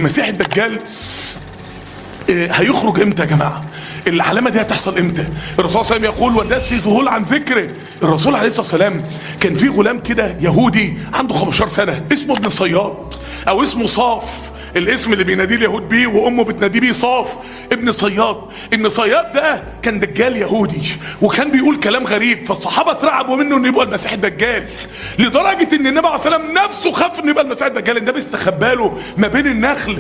المسيح الدجال هيخرج امتى يا جماعة العلامة دي هتحصل امتى الرسول صلى الله عليه وسلم يقول ودس ذهول عن ذكره الرسول عليه الصلاة والسلام كان في غلام كده يهودي عنده 15 سنة اسمه ابن صياد او اسمه صاف الاسم اللي بيناديه اليهود بيه وامه بتناديه بيه صاف ابن صياد ابن صياد ده كان دجال يهودي وكان بيقول كلام غريب فالصحابه اترعبوا منه انه يبقى المسيح الدجال لدرجه ان النبي عليه الصلاه والسلام نفسه خاف انه يبقى المسيح الدجال النبي استخبى له ما بين النخل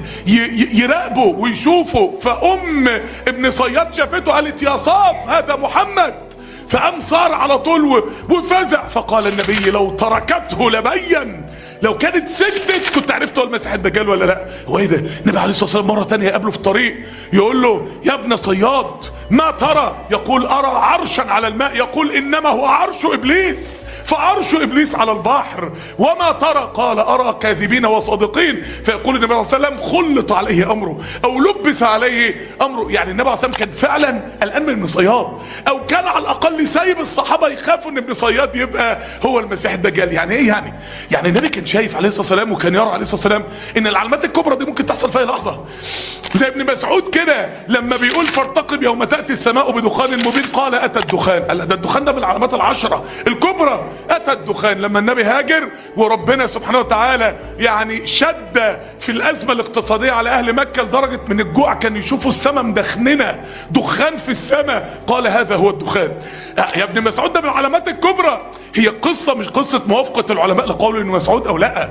يراقبه ويشوفه فام ابن صياد شافته قالت يا صاف هذا محمد فقام صار على طول وفزع فقال النبي لو تركته لبين لو كانت سكتت كنت عرفت هو المسيح الدجال ولا لا هو ايه ده النبي عليه الصلاه والسلام مره تانية يقابله في الطريق يقول له يا ابن صياد ما ترى يقول ارى عرشا على الماء يقول انما هو عرش ابليس فعرش ابليس على البحر وما ترى قال ارى كاذبين وصادقين فيقول النبي عليه الصلاه والسلام خلط عليه امره او لبس عليه امره يعني النبي عليه الصلاه والسلام كان فعلا قلقان من ابن صياد او كان على الاقل سايب الصحابه يخافوا ان ابن صياد يبقى هو المسيح الدجال يعني ايه يعني يعني النبي كان شايف عليه الصلاه والسلام وكان يرى عليه الصلاه والسلام ان العلامات الكبرى دي ممكن تحصل في اي لحظه زي ابن مسعود كده لما بيقول فارتقب يوم تاتي السماء بدخان مبين قال اتى الدخان قال ده الدخان ده من العلامات العشره الكبرى اتى الدخان لما النبي هاجر وربنا سبحانه وتعالى يعني شد في الازمه الاقتصاديه على اهل مكه لدرجه من الجوع كان يشوفوا السماء مدخننه دخان في السماء قال هذا هو الدخان يا ابن مسعود ده من العلامات الكبرى هي قصه مش قصه موافقه العلماء لقول ابن مسعود او لا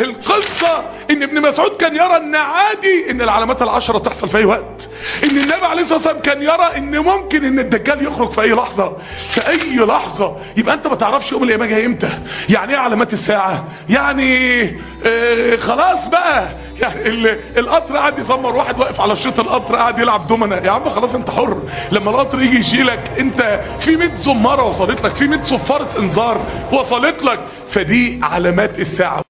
القصه ان ابن مسعود كان يرى ان عادي ان العلامات العشره تحصل في اي وقت ان النبي عليه الصلاه والسلام كان يرى ان ممكن ان الدجال يخرج في اي لحظه في اي لحظه يبقى انت ما تعرفش يوم القيامه جاي امتى يعني ايه علامات الساعه يعني آه خلاص بقى يعني القطر قاعد يزمر واحد واقف على شريط القطر قاعد يلعب دومنا يا عم خلاص انت حر لما القطر يجي يشيلك انت في 100 زماره وصلت لك في 100 صفاره انذار وصلت لك فدي علامات الساعه